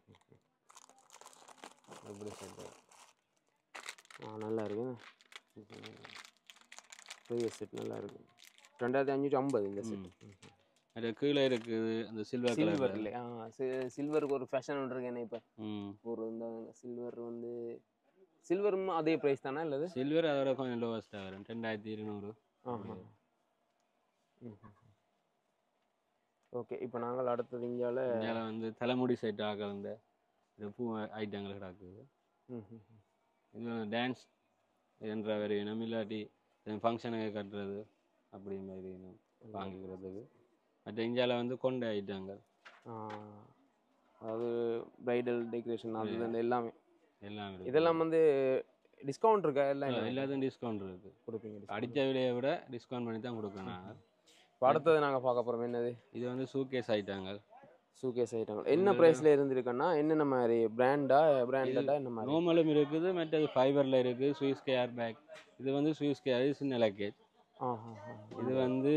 எப்படி செட் ஆ நல்லா இருக்கு பெரிய செட் நல்லா இருக்கு ரெண்டாயிரத்தி அஞ்சூற்றி ஐம்பது இந்த செட்
அது கீழே இருக்குது அந்த சில்வர் கலர்
சில்வர்ல ஆ சில்வருக்கு ஒரு ஃபேஷன் ஒன்று இருக்கு என்ன இப்போ
ம்
ஒரு இந்த சில்வர் வந்து சில்வரும் அதே ப்ரைஸ் தானே இல்லது
சில்வர் அதோட கொஞ்சம் லோவஸ்ட்டாக வரும் ரெண்டாயிரத்தி இருநூறு
ஆஹா ஓகே இப்போ நாங்கள் அடுத்தது இந்தியாவில்
இந்தியாவில் வந்து தலைமுடி செட் ஆகல இந்த பூ ஐட்டங்கள் கிடக்குது இது டான்ஸ் என்ற வரையினம் இல்லாட்டி ஃபங்க்ஷனுக்கு கட்டுறது அப்படி மாதிரி வேணும் வாங்கிக்கிறதுக்கு மற்ற இந்தியாவில் வந்து கொண்ட ஐட்டங்கள்
ஆ, அதாவது பிரைடல் டெக்கரேஷன் அது இது எல்லாமே
எல்லாம் இருக்கு
இதெல்லாம் வந்து டிஸ்கவுண்ட் இருக்கா எல்லாம்
ஆ,
என்ன
எல்லாத்தையும் டிஸ்கவுண்ட் இருக்கு
கொடுப்பீங்க discount?
அடித்த விலையை விட டிஸ்கவுண்ட் பண்ணி தான் கொடுக்கணும் நாங்கள்
இப்ப அடுத்தது நாங்க பார்க்க போறோம் என்னது
இது வந்து சூக்கேஸ் ஐட்டங்கள்
சூகேஸ் ஐட்டங்கள் என்ன பிரைஸ்ல இருந்திருக்குன்னா என்னென்ன மாதிரி பிராண்டா பிராண்டடா என்ன மாதிரி
நார்மலும் இருக்குது மற்றது ஃபைபரில் இருக்குது சுவிஸ் கேர் பேக் இது வந்து சுவிஸ் கேர் இது சின்ன லக்கேஜ்
ஆஹா, ஆஹா.
இது வந்து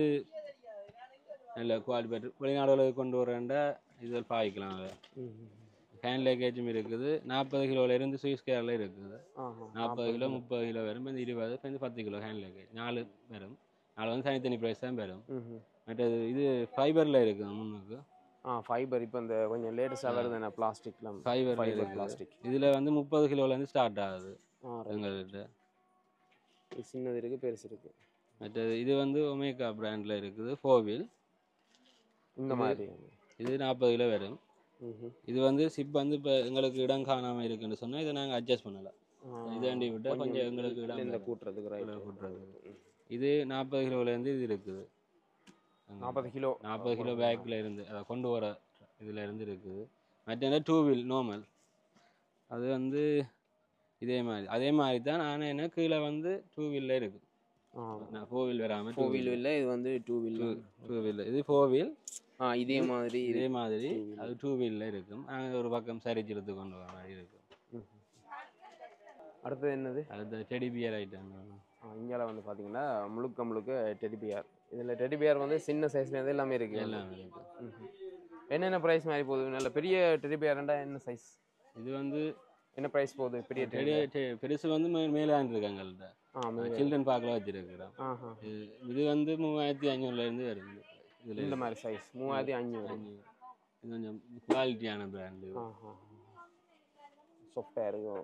நல்ல குவாலிட்டி வெளிநாடுகளுக்கு கொண்டு வரேன்டா இது பாவிக்கலாம் அதை
ம், ம்.
ஹேண்ட் லக்கேஜும் இருக்குது நாற்பது கிலோல இருந்து சுவிஸ் கேரில் இருக்குது
ஆஹா,
நாற்பது கிலோ முப்பது கிலோ வரும் இப்போ இந்த இருபது இப்போ இந்த பத்து கிலோ ஹேண்ட் லக்கேஜ் நாலு வரும் நாலு வந்து தனித்தனி ப்ரைஸ் தான் வரும்
ம், ம்.
மற்றது இது ஃபைபரில் இருக்குது முன்னுக்கு
ஆ ஃபைபர் இப்போ இந்த கொஞ்சம் லேட்டஸ்டாக வருது என்ன பிளாஸ்டிக்லாம்
ஃபைபர்
ஃபைபர்
இருக்குது
பிளாஸ்டிக்
இதில் வந்து முப்பது கிலோலேருந்து ஸ்டார்ட் ஆகுது
ஆ right.
எங்கள்கிட்ட
இது சின்னது இருக்கு பெருசு இருக்கு
மற்றது இது வந்து ஒமேகா பிராண்டில் இருக்குது ஃபோர் வீல்
இந்த மாதிரி
இது நாற்பது கிலோ வரும்
ம்ஹும்.
இது வந்து சிப் வந்து இப்போ எங்களுக்கு இடம் காணாமல் இருக்குன்னு சொன்னால் இதை நாங்கள் அட்ஜஸ்ட் பண்ணலாம்
ஆ,
இதாண்டி விட்டா கொஞ்சம் எங்களுக்கு
இந்த
இடம்
கூட்டுறதுக்கு ரைட்
இடம் கூட்டுறதுக்கு. இது நாற்பது கிலோலேருந்து இது இருக்குது
நாற்பது கிலோ
நாற்பது கிலோ பேக்கில் இருந்து அதை கொண்டு வர இதில் இருந்து இருக்குது மற்ற டூ வீல் நார்மல் அது வந்து இதே மாதிரி அதே மாதிரி தான் ஆனால் என்ன கீழே வந்து டூ வீலில் இருக்குது நான் ஃபோர் வீல் வராமல் டூ
ஃபோர் வீல் இல்லை இது வந்து டூ வீல்
டூ வீல் இது ஃபோர் வீல்
ஆ இதே மாதிரி
இதே மாதிரி
two wheel.
அது டூ வீலில் இருக்கும் நாங்கள் ஒரு பக்கம் சரிச்சு எடுத்து கொண்டு வர மாதிரி இருக்கும்
அடுத்தது என்னது
அடுத்த டெடி பியர் ஐட்டம்
இந்தியாவில் வந்து பார்த்தீங்கன்னா முழுக்க முழுக்க டெடிபிஆர் இதில் டெடிபிஆர் வந்து சின்ன சைஸ்லேருந்து எல்லாமே இருக்கு
எல்லாம் இருக்கு
ம்ஹும். என்னென்ன ப்ரைஸ் மாதிரி போகுது நல்ல பெரிய டெடிபிஆர்ண்டா என்ன சைஸ்
இது வந்து
என்ன ப்ரைஸ் போகுது பெரிய
டெடி
டெடி
டெ- பெருசு வந்து மே- மேலாண்டு இருக்காங்கள்ட்ட
ஆ மேலே.
சில்ட்ரன் பார்க்கில் வச்சிருக்கிறோம்
ஆஹா
இது இது வந்து மூவாயிரத்தி ஐநூறுலேருந்து வருது இதில்
இந்த மாதிரி சைஸ் மூவாயிரத்தி அஞ்சூறு
இது கொஞ்சம் குவாலிட்டியான பிராண்டு
ஆஹா சாஃப்டாக இருக்கும்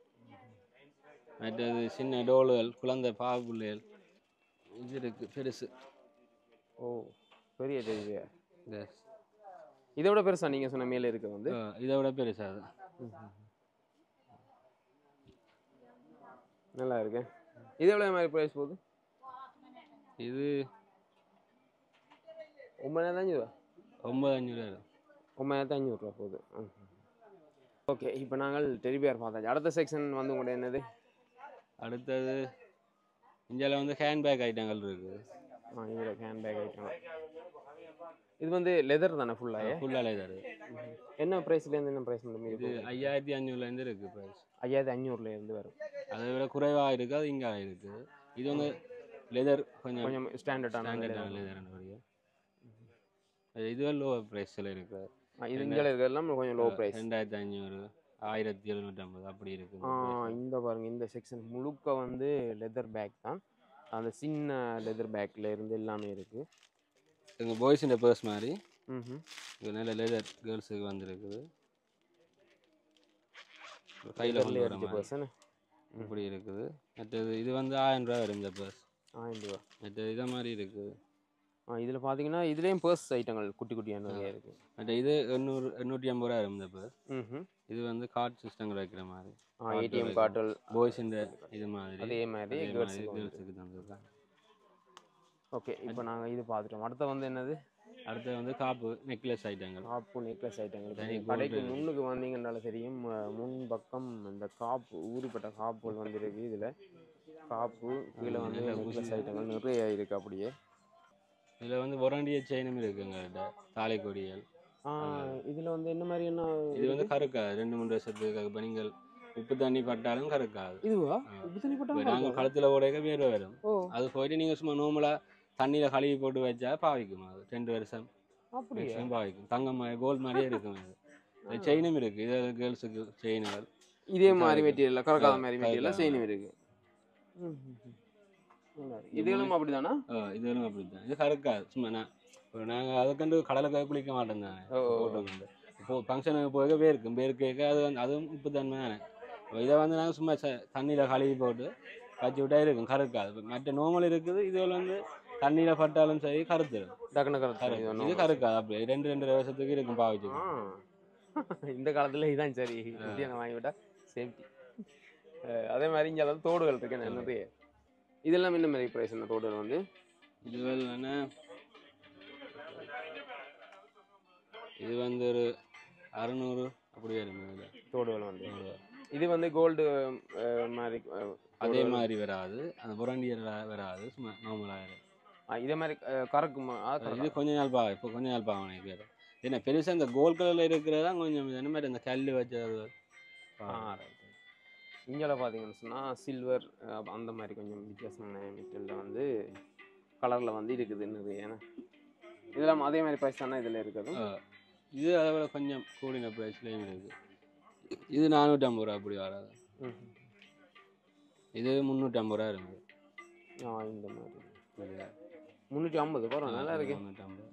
மற்றது சின்ன டோலுகள் குழந்தை பாவு பிள்ளைகள் இது இருக்கு பெருசு
ஓ பெரிய டெடிபிஆர்
இந்த
இதை விட பெருசா நீங்கள் சொன்ன மேலே இருக்கு வந்து
ஆ, இதை விட பெருசா அது
நல்லா இருக்கு இது எவ்வளோ மாதிரி ப்ரைஸ் போகுது
இது
ஒம்பதாயிரத்தி அஞ்சூறுவா
ஒன்பது அஞ்சூறு வரும்
ஒம்பதாயிரத்தி அஞ்சூறுரூவா போகுது ஓகே இப்போ நாங்கள் டெலிபிஆர் பார்த்தாச்சு அடுத்த செக்ஷன் வந்து உங்கள்கிட்ட என்னது
அடுத்தது இந்தியாவில் வந்து ஹேண்ட்பேக் ஐட்டங்கள் இருக்குது
ஆ இதில் ஹேண்ட்பேக் ஐட்டம் இது வந்து லெதர் தானே ஃபுல்லாக
ஃபுல்லாக லேதர்
என்ன ப்ரைஸ்லேருந்து என்ன ப்ரைஸ் மட்டும்
இது ஐயாயிரத்தி அஞ்சூறுலேருந்து இருக்குது ப்ரைஸ்
ஐயாயிரத்தி அஞ்சூறுலேருந்து வரும்
அதை விட குறைவாக இருக்குது அது இங்கே இருக்குது இது வந்து லெதர் கொஞ்சம்
கொஞ்சம் ஸ்டாண்டர்டான
ஸ்டாண்டர்டான லெதர் இதுவே லோ ப்ரைஸில் இருக்குது
இது இந்தியாவில் இருக்கிறதெல்லாம் கொஞ்சம் லோ ப்ரைஸ்
ரெண்டாயிரத்தி ஐநூறு ஆயிரத்தி எழுநூற்றம்பது அப்படி இருக்குது
ஆ இந்த பாருங்க இந்த செக்ஷன் முழுக்க வந்து லெதர் பேக் தான் அந்த சின்ன லெதர் பேக்கில் இருந்து எல்லாமே இருக்குது
எங்கள் பாய்ஸின் பர்ஸ் மாதிரி
ம்
இது நல்ல லெதர் கேர்ள்ஸுக்கு வந்திருக்குது கையில் கொண்டு வர
அடிச்ச
மாதிரி
பர்சன்
இப்படி இருக்குது மற்றது இது வந்து ஆயிரம் ரூபா வரும் இந்த பர்ஸ்
ஆயிரம் ரூபா
மற்ற இதை மாதிரி இருக்குது
ஆ இதில் பார்த்தீங்கன்னா இதுலேயும் பர்ஸ் ஐட்டங்கள் குட்டி குட்டியான நிறைய இருக்குது
மற்ற இது எண்ணூறு எண்ணூற்றி ஐம்பது ரூபா வரும் இந்த பர்ஸ்
ம்
இது வந்து கார்ட் சிஸ்டங்கள் வைக்கிற மாதிரி
ஆ ஏடிஎம் கார்டுகள்
பாய்ஸின் இது மாதிரி
அதே மாதிரி
அதே மாதிரி
கேர்ள்ஸுக்கு
கேர்ள்ஸுக்கு தந்துருக்காங்க
ஓகே இப்போ நாங்கள் இது பார்த்துட்டோம் அடுத்த வந்து என்னது
அடுத்து வந்து காப்பு நெக்லஸ் ஐட்டங்கள்
காப்பு நெக்லஸ் ஐட்டங்கள்
தனி
நீங்க
gold
கடைக்கு
இருக்கு.
முன்னுக்கு வந்தீங்கன்னால தெரியும் அஹ், முன் பக்கம் இந்த காப்பு ஊறிப்பட்ட காப்புகள் வந்துருக்கு இதில் காப்பு கீழே வந்து
நல்ல
நெக்லஸ் ஐட்டங்கள் நிறைய இருக்குது அப்படியே
இதில் வந்து ஒரண்டிய செயினும் இருக்கு எங்கள்கிட்ட தாலை கொடிகள்
இதில் வந்து என்ன மாதிரி என்ன
இது வந்து கருக்காது ரெண்டு மூணு வருஷத்துக்கு இப்போ நீங்கள் உப்பு தண்ணி பட்டாலும் கருக்காது
இதுவா
ஆ.
உப்பு தண்ணி
இப்போ
போட்டால்
நாங்கள் கழுத்தில் உடைக்க வேர்வை வரும்
ஓ
அது போயிட்டு நீங்கள் சும்மா நோமலாக தண்ணியில் கழுவி போட்டு வச்சா பாவிக்கும் அது ரெண்டு வருஷம்
அப்படியா
மேக்ஸிமம் பாவிக்கும் தங்கம் மாதிரி கோல்டு மாதிரியே இருக்கும் இது செயினும் இருக்குது இது கேர்ள்ஸுக்கு செயின்கள்
இதே மாதிரி மெட்டீரியல் கறக்காத மாதிரி
கறக்காத
மெட்டீரியல் செய்யணும் இருக்கு இதுகளும் அப்படிதானா
இதுவும் அப்படி தான் இது கறக்காது சும்மா நான் இப்போ நாங்கள் அதை கண்டு கடலுக்கு குளிக்க மாட்டோம் தானே
ஓ, ஓ, ஓ.
போட்டுக்கொண்டு இப்போ ஃபங்க்ஷனுக்கு போக வேர்க்கும் வேர்க்க அது வந்து அதுவும் உப்பு தன்மை தானே இப்போ இதை வந்து நாங்கள் சும்மா தண்ணியில் கழுவி போட்டு வச்சு விட்டா இருக்கும் கறக்காது இப்ப மற்ற நோமல் இருக்குது இதுல வந்து தண்ணியில் பட்டாலும் சரி கருத்துடும்
டக்குனு கறக்கு
கருக்கு
இது
இது
ஒண்ணும்
கறக்காது அப்படி ரெண்டு ரெண்டு வருஷத்துக்கு இருக்கும் பாவிச்சு
ஆ. இந்த காலத்துல இதான் சரி இந்தியனை வாங்கி விட்டா சேஃப்டி அதே மாதிரி இங்க அதாவது தோடுகள் இருக்கு நிறைய இதெல்லாம் என்ன மாதிரி பிரைஸ் இந்த தோடுகள் வந்து
இதுவெல்லாம் என்ன இது வந்து ஒரு அறுநூறு அப்படி வரும் இதில்
தோடுகள் வந்து இது வந்து கோல்டு மாதிரி அஹ்,
அதே
தோடுகள்.
மாதிரி வராது அந்த புரண்டியர் வராது சும்மா நார்மலாக இருக்கும்
ஆ, இதே மாதிரி அஹ், கறக்குமா ஆ,
இது
கறக்கும்.
கொஞ்ச நாள் பா இப்போ கொஞ்ச நாள் பாவனை பேர் என்ன பெருசாக இந்த கோல்ட் கலரில் இருக்கிறதா கொஞ்சம் என்ன மாதிரி இந்த கல் வச்சது
ஆ ரைட் இந்தியாவில் பார்த்தீங்கன்னு சொன்னால் சில்வர் அந்த மாதிரி கொஞ்சம் வித்தியாசமான மெட்டீரியலில் வந்து கலரில் வந்து இருக்குது நிறைய ஏன்னா இதெல்லாம் அதே மாதிரி ப்ரைஸ் தானே இதில் இருக்குது
இது அதை விட கொஞ்சம் கூடின ப்ரைஸ்லேயும் இருக்குது இது நானூற்றம்பது ரூபா அப்படி வராது இது முந்நூற்றம்பது ரூபா இருக்குது
ஆ இந்த மாதிரி முந்நூற்றி ஐம்பது பரவாயில்ல நல்லா இருக்கு
முந்நூற்றம்பது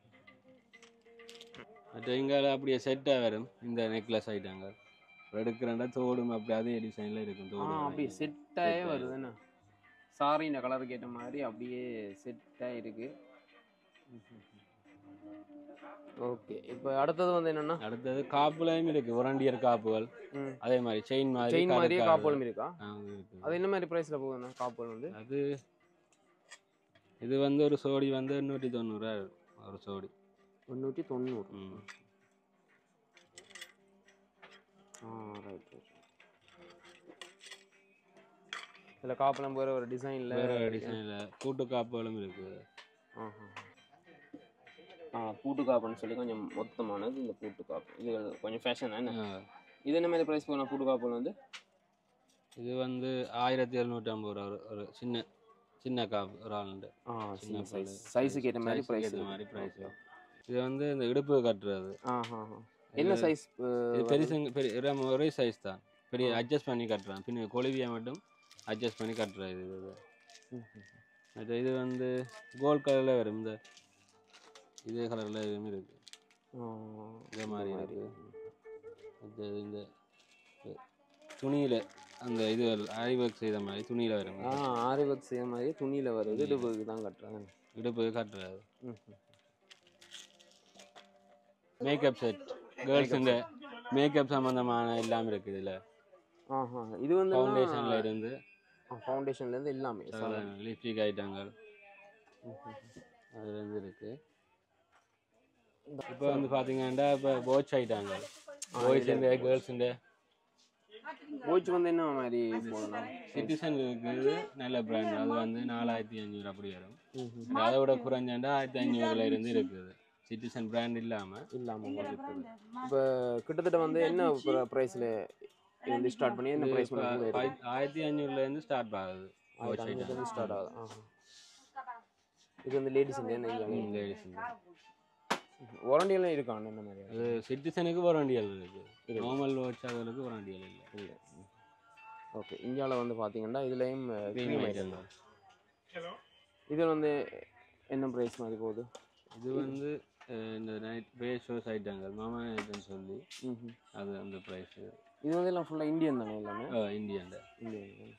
மற்ற இங்கே அப்படியே செட்டாக வரும் இந்த நெக்லஸ் ஐட்டங்கள் எடுக்கிறேன்டா தோடும் அப்படி அதே டிசைனில் இருக்கும்
ஆ
தோடு
அப்படியே செட்டாகவே வருது என்ன சாரி இந்த கலருக்கு ஏற்ற மாதிரி அப்படியே செட்டாக இருக்கு ஓகே இப்போ அடுத்தது வந்து என்னன்னா
அடுத்தது காப்புலையும் இருக்கு உரண்டியர் காப்புகள்
ம்.
அதே மாதிரி செயின் மாதிரி
செயின் மாதிரியே
கருக்காது.
காப்போலும் இருக்கா
ஆ, அது இருக்குது.
அது என்ன மாதிரி ப்ரைஸில் போகுதுண்ணா காப்போல் வந்து
அது இது வந்து ஒரு சோடி வந்து எண்ணூற்றி தொண்ணூறுரூவா ஒரு சோடி
முந்நூற்றி தொண்ணூறு
ம்.
ஆ ரைட் ரைட் இதில் காப்பெல்லாம் வேறு ஒரு டிசைனில்
வேற டிசைனில் கூட்டு காப்புகளும் இருக்குது
ஆ பூட்டு காப்புன்னு சொல்லி கொஞ்சம் மொத்தமானது இந்த பூட்டு காப்பு இது கொஞ்சம் ஃபேஷன் என்ன
ஆ.
இது என்ன மாதிரி ப்ரைஸ் போகணும் பூட்டு காப்பு வந்து
இது வந்து ஆயிரத்தி எழுநூற்றம்பது ரூபா ஒரு ஒரு சின்ன சின்ன காப்பு ஒரு ஆளுண்டு
ஆ
சின்ன
சின்ன சைஸ்
பல்லு.
சைஸுக்கு ஏற்ற மாதிரி
Size க்கு
ப்ரைஸ்
ஏத்த மாதிரி price. இது வந்து இந்த இடுப்பு கட்டுறது
ஆஹா என்ன
இது-
சைஸ்
இது பெருசுங்க பெரிய ரொம்ப ஒரே சைஸ் தான் பெரிய அட்ஜஸ்ட் பண்ணி கட்டுறான் பின்ன கொழுவியை மட்டும் அட்ஜஸ்ட் பண்ணி கட்டுறது இது இது மற்ற இது வந்து கோல்ட் கலரில் வரும் இந்த இதே கலரில் இதுவும் இருக்கு இதே மாதிரி இருக்கு மற்ற இந்த துணியில் அந்த இது ஆரி ஒர்க் செய்த மாதிரி துணியில் வரும்
ஆ ஆரி ஒர்க் செய்ய மாதிரி துணியில் வருது இடுப்புக்கு தான் கட்டுறாங்க
இடுப்பு கட்டுறது
ம்.
மேக்கப் செட் கேர்ள்ஸுங்க மேக்கப் சம்மந்தமான எல்லாம் இருக்குது இதில்
ஆஹா இது வந்து
ஃபவுண்டேஷனில் இருந்து
ஃபவுண்டேஷன்லேருந்து எல்லாமே சாதாரண.
லிப்ஸ்டிக் ஐட்டங்கள் அதுலேருந்து இருக்கு இப்போ வந்து பார்த்தீங்கன்னா இப்போ வாட்ச் ஐட்டங்கள் பாய்ஸுங்க கேர்ள்ஸுங்க
வாட்ச் வந்து என்ன மாதிரி போடணும்
சிட்டிசன் இருக்குது நல்ல பிராண்ட் அது வந்து நாலாயிரத்தி அஞ்சூறு அப்படி வரும் அதை விட குறைஞ்சாண்டா ஆயிரத்தி ஐநூறுல இருந்து இருக்குது சிட்டிசன் பிராண்ட் இல்லாமல்
இல்லாமல் இருக்குது இப்போ கிட்டத்தட்ட வந்து என்ன ப்ரைஸில் வந்து ஸ்டார்ட் பண்ணி என்ன ப்ரைஸ் பண்ணி
ஆயிரத்தி அஞ்சூறுலேருந்து ஸ்டார்ட் ஆகுது வாட்ச் ஐட்டம்
ஆயிரத்தி ஸ்டார்ட் ஆகுது ஆஹா இது வந்து லேடிஸ் என்ன
லேடிஸுங்க
வாரண்டி எல்லாம் இருக்காங்க என்ன மாதிரி
அது சிட்டிசனுக்கு வாரண்டியல் இருக்குது நார்மல் வாட்ச் அதுகளுக்கு வாரண்டியல் இல்லை
இல்லை ஓகே இந்தியாவில் வந்து பார்த்தீங்கன்னா இதுலேயும்
ப்ரீமியம் ஐட்டம் தான்
ஹலோ
இது வந்து என்ன ப்ரைஸ் மாதிரி போகுது
இது வந்து அஹ், இந்த நைட் பேஸ் ஷோஸ் ஐட்டங்கள் மாமா ஐட்டம் சொல்லி
ம்ஹும்.
அது அந்த ப்ரைஸு
இது வந்து எல்லாம் ஃபுல்லாக இந்தியன் தானே எல்லாமே
இந்தியாண்ட
இந்தியன்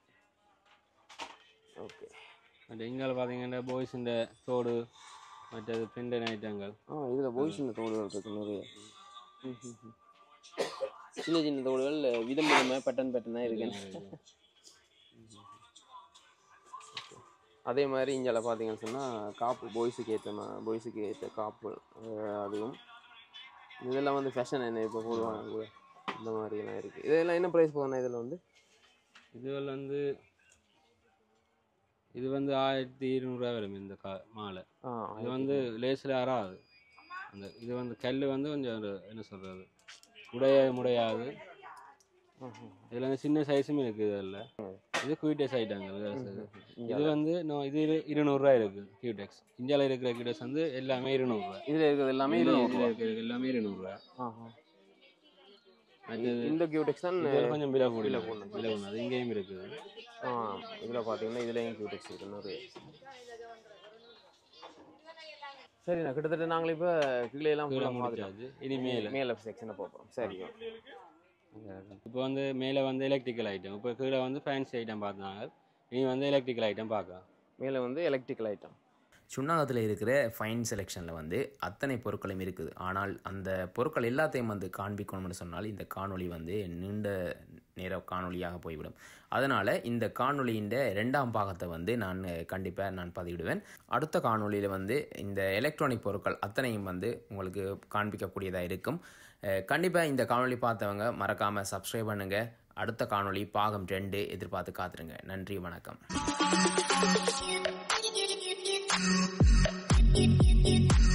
ஓகே
பட் இங்கே பார்த்தீங்கன்னா பாய்ஸுண்ட தோடு மற்றது பிண்டன் ஐட்டங்கள்
ஆ இதில் பாய்ஸ் இந்த தோடுகள் இருக்கு நிறைய ம்ஹும். சின்ன சின்ன தோடுகள் விதம் விதமாக பேட்டர்ன் பேட்டர்னாக இருக்கு அதே மாதிரி இந்தியாவில் பார்த்தீங்கன்னு சொன்னால் காப்பு பாய்ஸுக்கு ஏற்ற மா பாய்ஸுக்கு ஏற்ற காப்பு அஹ் அதுவும் இதெல்லாம் வந்து ஃபேஷன் என்ன இப்போ போடுவாங்க கூட இந்த மாதிரிலாம் இருக்குது இதெல்லாம் என்ன ப்ரைஸ் போகுதுண்ணா இதில் வந்து
இதுவெல்லாம் வந்து இது வந்து ஆயிரத்தி இருநூறுவா வரும் இந்த கா மாலை
ஆ
இது வந்து லேஸில் அறாது அந்த இது வந்து கல் வந்து கொஞ்சம் ஒரு என்ன சொல்கிறது உடைய முடையாது இதில் வந்து சின்ன சைஸும் இருக்குது இதில் இது குயிட்டெக்ஸ் ஐட்டங்கள் இது வந்து நான் இது இரு- இருநூறுவா இருக்குது கியூடெக்ஸ் இந்தியாவில் இருக்கிற கியூடெக்ஸ் வந்து எல்லாமே இருநூறுவா
இதில் இருக்கிறது எல்லாமே
இதில்
இருநூறு
இருக்கிறது எல்லாமே இருநூறுவா
ஆஹா
மற்றது
இந்த கியூடெக்ஸ் தான்
இதில் கொஞ்சம் விலை கூடி
விலை கூடணும்.
விலை கூடணும் அது இங்கேயும் இருக்குது
ஆ இதில் பார்த்தீங்கன்னா இதுலேயும் கியூடெக்ஸ் இருக்கு நிறைய சரிண்ணா கிட்டத்தட்ட நாங்கள் இப்போ கீழே எல்லாம்
கீழே
ஃபுல்லாக பார்த்துட்டோம்
முடிச்சாச்சு இனி மேலே
மேலே செக்ஷனை பார்ப்போம் சரி
இப்போ வந்து மேலே வந்து எலக்ட்ரிக்கல் ஐட்டம் இப்போ கீழே வந்து ஃபேன்சி ஐட்டம் பார்த்தாங்க இனி வந்து எலக்ட்ரிக்கல் ஐட்டம் பார்க்கலாம்
மேலே வந்து எலக்ட்ரிக்கல் ஐட்டம்
சுண்ணாகத்தில் இருக்கிற ஃபைன் செலெக்ஷனில் வந்து அத்தனை பொருட்களும் இருக்குது ஆனால் அந்த பொருட்கள் எல்லாத்தையும் வந்து காண்பிக்கணும்னு சொன்னால் இந்த காணொளி வந்து நீண்ட நேர காணொளியாக போய்விடும் அதனால் இந்த காணொளியின் ரெண்டாம் பாகத்தை வந்து நான் கண்டிப்பாக நான் பதிவிடுவேன் அடுத்த காணொளியில் வந்து இந்த எலக்ட்ரானிக் பொருட்கள் அத்தனையும் வந்து உங்களுக்கு காண்பிக்கக்கூடியதாக இருக்கும் கண்டிப்பாக இந்த காணொளி பார்த்தவங்க மறக்காமல் சப்ஸ்கிரைப் பண்ணுங்கள் அடுத்த காணொளி பாகம் ரெண்டு எதிர்பார்த்து காத்துருங்க நன்றி வணக்கம்